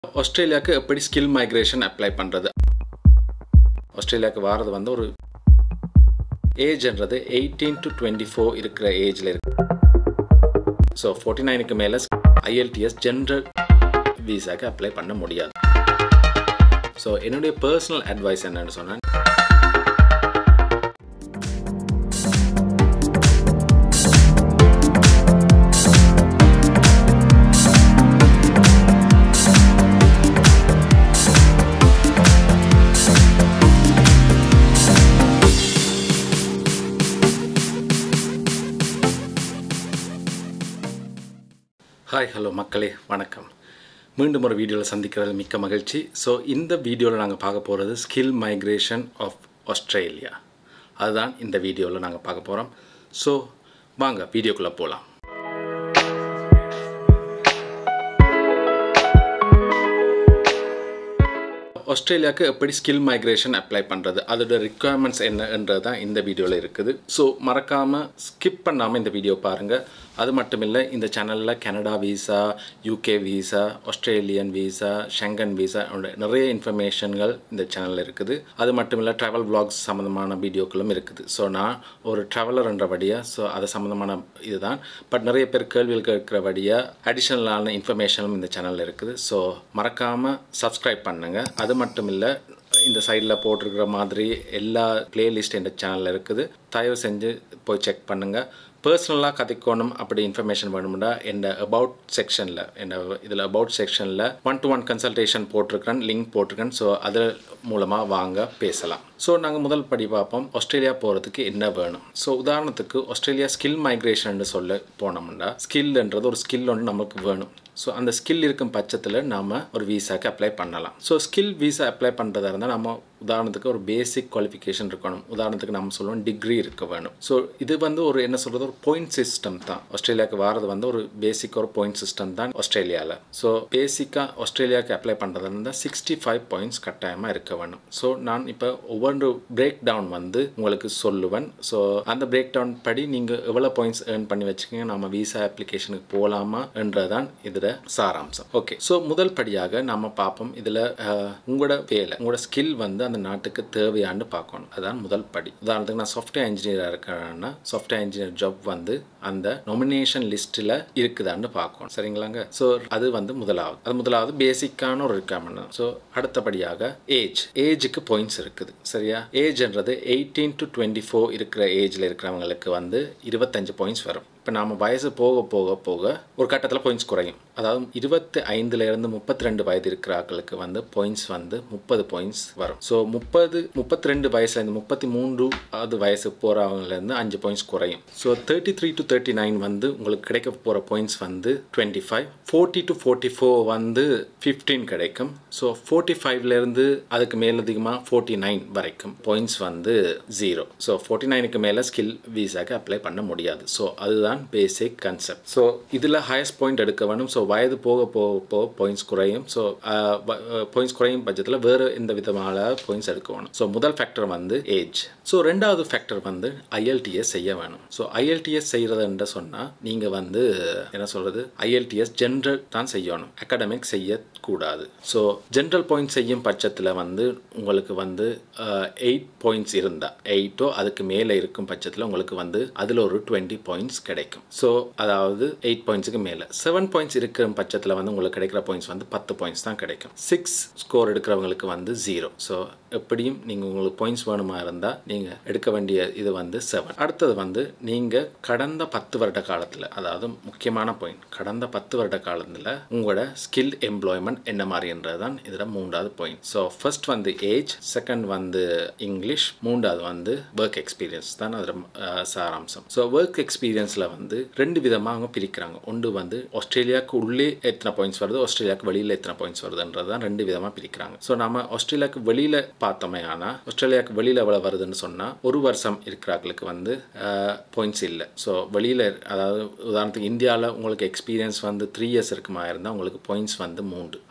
ஆஸ்திரேலியாவுக்கு எப்படி skill migration apply பண்ணுறது ஆஸ்திரேலியாவுக்கு வாரது வந்து ஒரு ஏஜ்ன்றது எயிட்டீன் டு டுவெண்ட்டி ஃபோர் இருக்கிற ஏஜில் இருக்கு ஸோ ஃபோர்ட்டி நைனுக்கு மேலே ஐஎல்டிஎஸ் ஜென்ரல் விசாக்கு அப்ளை பண்ண முடியாது ஸோ என்னுடைய பர்சனல் அட்வைஸ் என்னன்னு சொன்னால் ஹாய் ஹலோ மக்களே வணக்கம் மீண்டும் ஒரு வீடியோவில் சந்திக்கிறது மிக்க மகிழ்ச்சி ஸோ இந்த வீடியோவில் நாங்கள் பார்க்க போகிறது ஸ்கில் மைக்ரேஷன் ஆஃப் ஆஸ்திரேலியா அதுதான் இந்த வீடியோவில் நாங்கள் பார்க்க போகிறோம் ஸோ வாங்க வீடியோக்குள்ளே போகலாம் ஆஸ்திரேலியாவுக்கு எப்படி ஸ்கில் மைக்ரேஷன் அப்ளை பண்ணுறது அதோட ரிக்குவயர்மெண்ட்ஸ் என்னன்றது தான் இந்த வீடியோவில் இருக்குது ஸோ மறக்காமல் ஸ்கிப் பண்ணாமல் இந்த வீடியோ பாருங்கள் அது மட்டும் இல்லை இந்த சேனலில் Canada visa UK visa Australian visa Schengen visa நிறைய இன்ஃபர்மேஷன்கள் இந்த சேனலில் இருக்குது அது மட்டும் இல்லை ட்ராவல் vlogs சம்மந்தமான வீடியோக்களும் இருக்குது ஸோ நான் ஒரு ட்ராவலர்ன்றபடியாக ஸோ அது சம்மந்தமான இதுதான் பட் நிறைய பேர் கேள்விகள் கேட்குறபடியாக அடிஷ்னலான இன்ஃபர்மேஷனும் இந்த சேனலில் இருக்குது ஸோ மறக்காமல் சப்ஸ்கிரைப் பண்ணுங்கள் அது மட்டும் இல்லை இந்த சைடில் போட்டிருக்கிற மாதிரி எல்லா பிளேலிஸ்ட் இந்த சேனலில் இருக்குது தயவு செஞ்சு போய் செக் பண்ணுங்கள் பர்சனலாக கதைக்கணும் அப்படி இன்ஃபர்மேஷன் வேணும்னா என் அபவுட் செக்ஷனில் என்ன இதில் அபவுட் செக்ஷனில் ஒன் டு ஒன் கன்சல்டேஷன் போட்டிருக்கேன் லிங்க் போட்டிருக்கேன் ஸோ அது மூலமாக வாங்க பேசலாம் ஸோ நாங்கள் முதல் படி பார்ப்போம் ஆஸ்திரேலியா போகிறதுக்கு என்ன வேணும் ஸோ உதாரணத்துக்கு ஆஸ்திரேலியா ஸ்கில் மைக்ரேஷன் சொல்ல போனோம்னா ஸ்கில்ன்றது ஒரு ஸ்கில் ஒன்று நமக்கு வேணும் ஸோ அந்த ஸ்கில் இருக்கும் பட்சத்தில் நாம் ஒரு விசாக்கு அப்ளை பண்ணலாம் ஸோ ஸ்கில் விசா அப்ளை பண்ணுறதா இருந்தால் நம்ம உதாரணத்துக்கு ஒரு பேசிக் குவாலிஃபிகேஷன் இருக்கணும் உதாரணத்துக்கு நம்ம சொல்லுவோம் டிகிரி இருக்க வேணும் ஸோ இது வந்து ஒரு என்ன சொல்கிறது ஒரு பாயிண்ட் சிஸ்டம் தான் ஆஸ்திரேலியாவுக்கு வாரது வந்து ஒரு பேசிக் ஒரு பாயிண்ட் சிஸ்டம் தான் ஆஸ்திரேலியாவில் ஸோ பேசிக்காக ஆஸ்திரேலியாவுக்கு அப்ளை பண்ணுறதா இருந்தால் சிக்ஸ்டி ஃபைவ் பாயிண்ட்ஸ் கட்டாயமாக இருக்க வேணும் ஸோ நான் இப்போ ஒவ்வொரு பிரேக் டவுன் வந்து உங்களுக்கு சொல்லுவேன் ஸோ அந்த பிரேக் டவுன் படி நீங்கள் எவ்வளோ பாயிண்ட்ஸ் ஏர்ன் பண்ணி வச்சுக்கோங்க நம்ம விசா அப்ளிகேஷனுக்கு போகலாமா என்றதான் இதில் சாராம்சம் ஓகே ஸோ முதல் படியாக நம்ம பார்ப்போம் இதில் உங்களோட வேலை உங்களோட ஸ்கில் வந்து அந்த நாட்டுக்கு தேவையான்னு பார்க்கணும் அதான் முதல் படி உதாரணத்துக்கு நான் சாஃப்ட்வேர் இன்ஜினியராக இருக்கிறேன்னா சாஃப்ட்வேர் இன்ஜினியர் ஜாப் வந்து அந்த நொமினேஷன் லிஸ்ட்டில் இருக்குதான்னு பார்க்கணும் சரிங்களாங்க ஸோ அது வந்து முதலாவது அது முதலாவது பேசிக்கான ஒரு ரெக்யர்மெண்ட் ஸோ அடுத்தபடியாக ஏஜ் ஏஜுக்கு பாயிண்ட்ஸ் இருக்குது சரியா ஏஜ்ன்றது எயிட்டீன் டு டுவெண்ட்டி ஃபோர் இருக்கிற ஏஜில் இருக்கிறவங்களுக்கு வந்து இருபத்தஞ்சு பாயிண்ட்ஸ் வரும் இப்போ நாம் வயசு போக போக போக ஒரு கட்டத்தில் பாயிண்ட்ஸ் குறையும் அதாவது இருபத்தி ஐந்துலேருந்து முப்பத்தி ரெண்டு வயது இருக்கிற ஆட்களுக்கு வந்து பாயிண்ட்ஸ் வந்து முப்பது பாயிண்ட்ஸ் வரும் ஸோ முப்பது முப்பத்தி ரெண்டு வயசுலேருந்து முப்பத்தி மூன்று அது வயசு போகிறவங்கலேருந்து அஞ்சு பாயிண்ட்ஸ் குறையும் so thirty three to thirty nine வந்து உங்களுக்கு கிடைக்க போகிற பாயிண்ட்ஸ் வந்து twenty five forty to forty four வந்து ஃபிஃப்டீன் கிடைக்கும் ஸோ ஃபோர்ட்டி ஃபைவ்லேருந்து அதுக்கு மேலதிகமாக ஃபோர்ட்டி நைன் வரைக்கும் பாயிண்ட்ஸ் வந்து ஜீரோ ஸோ ஃபோர்ட்டி நைனுக்கு மேலே ஸ்கில் விசாக்கு அப்ளை பண்ண முடியாது ஸோ அதுதான் தான் பேசிக் கன்செப்ட் ஸோ இதில் ஹையஸ்ட் பாயிண்ட் எடுக்க வேணும் ஸோ வயது போக போக போக பாயிண்ட்ஸ் குறையும் ஸோ பாயிண்ட்ஸ் குறையும் பட்சத்தில் வேறு எந்த விதமான பாயிண்ட்ஸ் எடுக்க வேணும் ஸோ முதல் ஃபேக்டர் வந்து ஏஜ் ஸோ ரெண்டாவது ஃபேக்டர் வந்து ஐஎல்டிஎஸ் செய்ய வேணும் ஸோ ஐஎல்டிஎஸ் செய்கிறதுன்ற சொன்னால் நீங்கள் வந்து என்ன சொல்கிறது ஐஎல்டிஎஸ் ஜென்ரல் தான் செய்யணும் அகாடமிக் செய்யக்கூடாது ஸோ ஜென்ரல் பாயிண்ட் செய்யும் பட்சத்தில் வந்து உங்களுக்கு வந்து எயிட் பாயிண்ட்ஸ் இருந்தால் எயிட்டோ அதுக்கு மேலே இருக்கும் பட்சத்தில் உங்களுக்கு வந்து அதில் ஒரு டுவெண்ட்டி பாயிண்ட்ஸ் கிடைக்கும் ஸோ அதாவது எயிட் பாயிண்ட்ஸுக்கு மேலே செவன் பாயிண்ட்ஸ் இருக்கிற பட்சத்தில் வந்து உங்களுக்கு கிடைக்கிற பாயிண்ட்ஸ் வந்து பத்து பாயிண்ட்ஸ் தான் கிடைக்கும் சிக்ஸ் ஸ்கோர் எடுக்கிறவங்களுக்கு வந்து ஜீரோ ஸோ எப்படியும் நீங்கள் உங்களுக்கு பாயிண்ட்ஸ் வேணுமா இருந்தால் நீங்கள் எடுக்க வேண்டிய இது வந்து செவன் அடுத்தது வந்து நீங்கள் கடந்த பத்து வருட காலத்தில் அதாவது முக்கியமான பாயிண்ட் கடந்த பத்து வருட காலத்தில் உங்களோட ஸ்கில் எம்ப்ளாய்மெண்ட் என்ன மாதிரின்றது தான் இதில் மூன்றாவது பாயிண்ட் ஸோ ஃபர்ஸ்ட் வந்து ஏஜ் செகண்ட் வந்து இங்கிலீஷ் மூன்றாவது வந்து ஒர்க் எக்ஸ்பீரியன்ஸ் தான் அதில் சாராம்சம் ஸோ ஒர்க் எக்ஸ்பீரியன்ஸில் வந்து ரெண்டு விதமாக அவங்க பிரிக்கிறாங்க ஒன்று வந்து ஆஸ்திரேலியாவுக்கு உள்ளே எத்தனை பாயிண்ட்ஸ் வருது ஆஸ்திரேலியாவுக்கு வெளியில் எத்தனை பாயிண்ட்ஸ் வருதுன்றது தான் ரெண்டு விதமாக பிரிக்கிறாங்க ஸோ நம்ம ஆஸ்திரேலியாவுக்கு வெளியில் பார்த்தோமே ஆனால் ஆஸ்திரேலியாவுக்கு வெளியில் எவ்வளோ வருதுன்னு சொன்னால் ஒரு வருஷம் இருக்கிறாங்களுக்கு வந்து பாயிண்ட்ஸ் இல்லை ஸோ வெளியில் அதாவது உதாரணத்துக்கு இந்தியாவில் உங்களுக்கு எக்ஸ்பீரியன்ஸ் வந்து த்ரீ இயர்ஸ் இருக்குமா இருந்தால் உங்களுக்கு பாயிண்ட்ஸ் வந்து மூன்று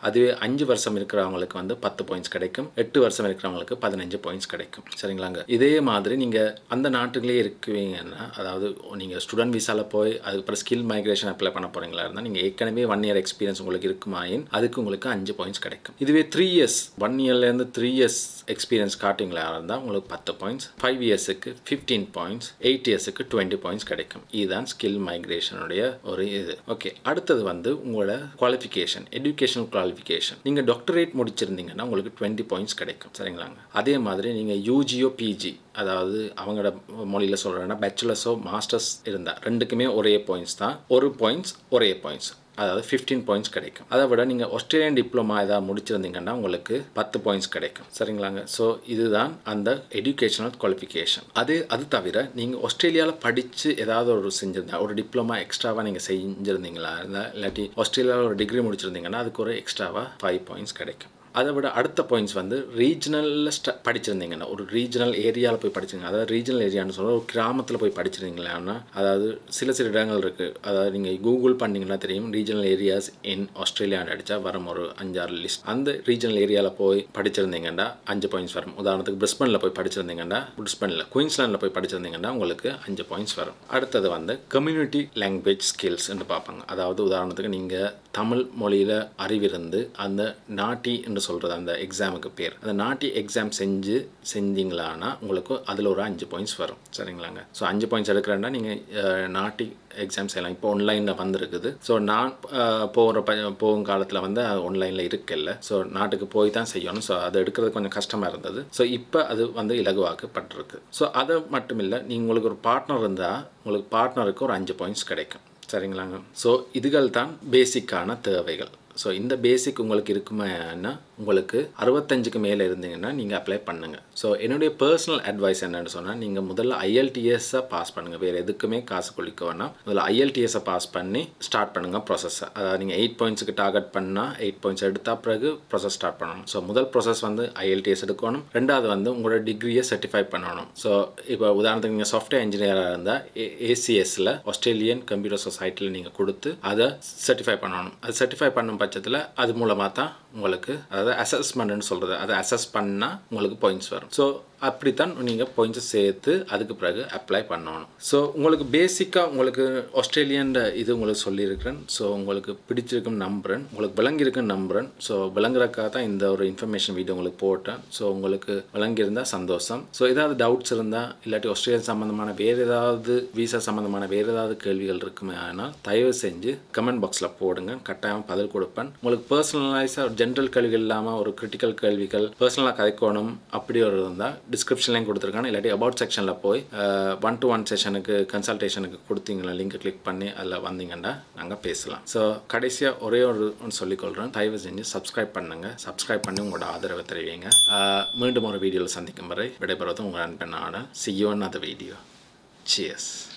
அதுவே அஞ்சு வருஷம் இருக்கிறவங்களுக்கு வந்து பத்து பாயிண்ட்ஸ் கிடைக்கும் எட்டு வருஷம் இருக்கிறவங்களுக்கு பதினஞ்சு பாயிண்ட்ஸ் கிடைக்கும் சரிங்களாங்க இதே மாதிரி நீங்கள் அந்த நாட்டுகளே இருக்குவீங்கன்னா அதாவது நீங்கள் ஸ்டூடெண்ட் விசாவில் போய் அதுக்கப்புறம் ஸ்கில் மைக்ரேஷன் அப்ளை பண்ண போகிறீங்களா இருந்தால் நீங்கள் ஏற்கனவே ஒன் இயர் எக்ஸ்பீரியன்ஸ் உங்களுக்கு இருக்குமாயின் அதுக்கு உங்களுக்கு அஞ்சு பாயிண்ட்ஸ் கிடைக்கும் இதுவே த்ரீ இயர்ஸ் ஒன் இயர்லேருந்து த்ரீ இயர்ஸ் எக்ஸ்பீரியன்ஸ் காட்டிங்களா இருந்தால் உங்களுக்கு பத்து பாயிண்ட்ஸ் ஃபைவ் இயர்ஸுக்கு ஃபிஃப்டீன் பாயிண்ட்ஸ் எயிட் இயர்ஸுக்கு டுவெண்ட்டி பாயிண்ட்ஸ் கிடைக்கும் இதுதான் ஸ்கில் மைக்ரேஷனுடைய ஒரு இது ஓகே அடுத்தது வந்து உங்களோட குவாலிஃபிகேஷன் எஜுகேஷனல் குவாலிஃபிகேஷன் நீங்கள் டாக்டரேட் முடிச்சிருந்தீங்கன்னா உங்களுக்கு டுவெண்ட்டி பாயிண்ட்ஸ் கிடைக்கும் சரிங்களாங்க அதே மாதிரி நீங்கள் யூஜியோ பிஜி அதாவது அவங்களோட மொழியில் சொல்கிறேன்னா பேச்சுலர்ஸோ மாஸ்டர்ஸ் இருந்தால் ரெண்டுக்குமே ஒரே பாயிண்ட்ஸ் தான் ஒரு பாயிண்ட்ஸ் ஒரே பாயிண்ட்ஸ் அதாவது ஃபிஃப்டீன் பாயிண்ட்ஸ் கிடைக்கும் அதை விட நீங்கள் ஆஸ்திரேலியன் டிப்ளமா ஏதாவது முடிச்சிருந்தீங்கன்னா உங்களுக்கு பத்து பாயிண்ட்ஸ் கிடைக்கும் சரிங்களாங்க ஸோ இதுதான் அந்த எஜுகேஷனல் குவாலிஃபிகேஷன் அது அது தவிர நீங்கள் ஆஸ்திரேலியாவில் படித்து ஏதாவது ஒரு செஞ்சிருந்தா ஒரு டிப்ளமா எக்ஸ்ட்ராவாக நீங்கள் செஞ்சுருந்தீங்களா இருந்தால் இல்லாட்டி ஆஸ்திரேலியாவில் ஒரு டிகிரி முடிச்சிருந்தீங்கன்னா அதுக்கு ஒரு எக்ஸ்ட்ராவாக ஃபைவ் பாயிண்ட்ஸ் கிடைக்கும் அதை விட அடுத்த பாயிண்ட்ஸ் வந்து ரீஜனலில் ஸ்ட படிச்சிருந்தீங்கன்னா ஒரு ரீஜனல் ஏரியாவில் போய் படிச்சிருங்க அதாவது ரீஜனல் ஏரியான்னு சொல்ல ஒரு கிராமத்தில் போய் படிச்சிருந்தீங்களா அதாவது சில சில இடங்கள் இருக்குது அதாவது நீங்கள் கூகுள் பண்ணிங்கன்னா தெரியும் ரீஜனல் ஏரியாஸ் இன் ஆஸ்திரேலியான்னு அடித்தா வரும் ஒரு அஞ்சாறு லிஸ்ட் அந்த ரீஜனல் ஏரியாவில் போய் படிச்சிருந்தீங்கன்னா அஞ்சு பாயிண்ட்ஸ் வரும் உதாரணத்துக்கு பிரிஸ்பனில் போய் படிச்சிருந்தீங்கன்னா பிரிஸ்பனில் குயின்ஸ்லாண்டில் போய் படிச்சிருந்தீங்கன்னா உங்களுக்கு அஞ்சு பாயிண்ட்ஸ் வரும் அடுத்தது வந்து கம்யூனிட்டி லாங்குவேஜ் ஸ்கில்ஸ்ன்னு பார்ப்பாங்க அதாவது உதாரணத்துக்கு நீங்கள் தமிழ் மொழியில் அறிவிருந்து அந்த நாட்டி என்று சொல்கிறது அந்த எக்ஸாமுக்கு பேர் அந்த நாட்டி எக்ஸாம் செஞ்சு செஞ்சீங்களான்னா உங்களுக்கு அதில் ஒரு அஞ்சு பாயிண்ட்ஸ் வரும் சரிங்களாங்க ஸோ அஞ்சு பாயிண்ட்ஸ் எடுக்கிறேன்னா நீங்கள் நாட்டி எக்ஸாம் செய்யலாம் இப்போ ஆன்லைனில் வந்திருக்குது ஸோ நான் போகிற ப போகும் காலத்தில் வந்து அது ஆன்லைனில் இருக்குல்ல ஸோ நாட்டுக்கு போய் தான் செய்யணும் ஸோ அது எடுக்கிறது கொஞ்சம் கஷ்டமாக இருந்தது ஸோ இப்போ அது வந்து இலகுவாக்கப்பட்டிருக்கு ஸோ அது மட்டும் இல்லை நீங்கள் உங்களுக்கு ஒரு பார்ட்னர் இருந்தால் உங்களுக்கு பார்ட்னருக்கு ஒரு அஞ்சு பாயிண்ட்ஸ் கிடைக்கும் சரிங்களாங்க ஸோ இதுகள் தான் பேசிக்கான தேவைகள் ஸோ இந்த பேசிக் உங்களுக்கு இருக்குமானா உங்களுக்கு அறுபத்தஞ்சுக்கு மேலே இருந்தீங்கன்னா நீங்கள் அப்ளை பண்ணுங்கள் ஸோ என்னுடைய பர்சனல் அட்வைஸ் என்னன்னு சொன்னால் நீங்கள் முதல்ல ஐஎல்டிஎஸ்ஸை பாஸ் பண்ணுங்கள் வேறு எதுக்குமே காசு குளிக்க வேணாம் முதல்ல ஐஎல்டிஎஸ்ஸை பாஸ் பண்ணி ஸ்டார்ட் பண்ணுங்கள் ப்ராசஸை அதாவது நீங்கள் எயிட் பாயிண்ட்ஸுக்கு டார்கெட் பண்ணால் எயிட் பாயிண்ட்ஸ் எடுத்த பிறகு ப்ராசஸ் ஸ்டார்ட் பண்ணணும் ஸோ முதல் ப்ராசஸ் வந்து ஐஎல்டிஎஸ் எடுக்கணும் ரெண்டாவது வந்து உங்களோட டிகிரியை சர்டிஃபை பண்ணணும் ஸோ இப்போ உதாரணத்துக்கு நீங்கள் சாஃப்ட்வேர் இன்ஜினியராக இருந்தால் ஏசிஎஸ்ல ஆஸ்திரேலியன் கம்ப்யூட்டர் சொசைட்டியில் நீங்கள் கொடுத்து அதை சர்டிஃபை பண்ணணும் அது சர்டிஃபை பண்ணும் பட்சத்தில் அது மூலமாக தான் உங்களுக்கு அதாவது அசஸ்மெண்ட்னு சொல்கிறது அதை அசஸ் பண்ணால் உங்களுக்கு பாயிண்ட்ஸ் வரும் ஸோ அப்படித்தான் நீங்கள் பாயிண்ட்ஸ் சேர்த்து அதுக்கு பிறகு அப்ளை பண்ணணும் ஸோ உங்களுக்கு பேசிக்காக உங்களுக்கு ஆஸ்திரேலியன் இது உங்களுக்கு சொல்லியிருக்கிறேன் ஸோ உங்களுக்கு பிடிச்சிருக்கும் நம்புறேன் உங்களுக்கு விளங்கியிருக்குன்னு நம்புறேன் ஸோ விளங்குறக்காக தான் இந்த ஒரு இன்ஃபர்மேஷன் வீடியோ உங்களுக்கு போட்டேன் ஸோ உங்களுக்கு விளங்கியிருந்தால் சந்தோஷம் ஸோ ஏதாவது டவுட்ஸ் இருந்தால் இல்லாட்டி ஆஸ்திரேலியா சம்மந்தமான வேறு ஏதாவது வீசா சம்மந்தமான வேறு ஏதாவது கேள்விகள் இருக்குமே ஆனால் தயவு செஞ்சு கமெண்ட் பாக்ஸில் போடுங்க கட்டாயம் பதில் கொடுப்பேன் உங்களுக்கு பர்சனலைஸாக ஒரு ஜென்ரல் கேள்விகள் இல்லாமல் ஒரு கிரிட்டிக்கல் கேள்விகள் பர்சனலாக கதைக்கணும் அப்படி ஒரு இருந்தால் டிஸ்கிரிப்ஷன்லையும் கொடுத்துருக்காங்க இல்லாட்டி அபவுட் செக்ஷனில் போய் ஒன் டு ஒன் செஷனுக்கு கன்சல்டேஷனுக்கு கொடுத்தீங்களா லிங்க் கிளிக் பண்ணி அதில் வந்தீங்கன்னா நாங்கள் பேசலாம் ஸோ கடைசியாக ஒரே ஒரு ஒன்று சொல்லிக்கொள்கிறேன் தயவு செஞ்சு சப்ஸ்கிரைப் பண்ணுங்கள் சப்ஸ்கிரைப் பண்ணி உங்களோட ஆதரவை தெரிவிங்க மீண்டும் ஒரு வீடியோவில் சந்திக்கும் வரை விடைபெறுவதும் உங்கள் அன்பன் ஆட சி யூ அந்த வீடியோ சியஸ்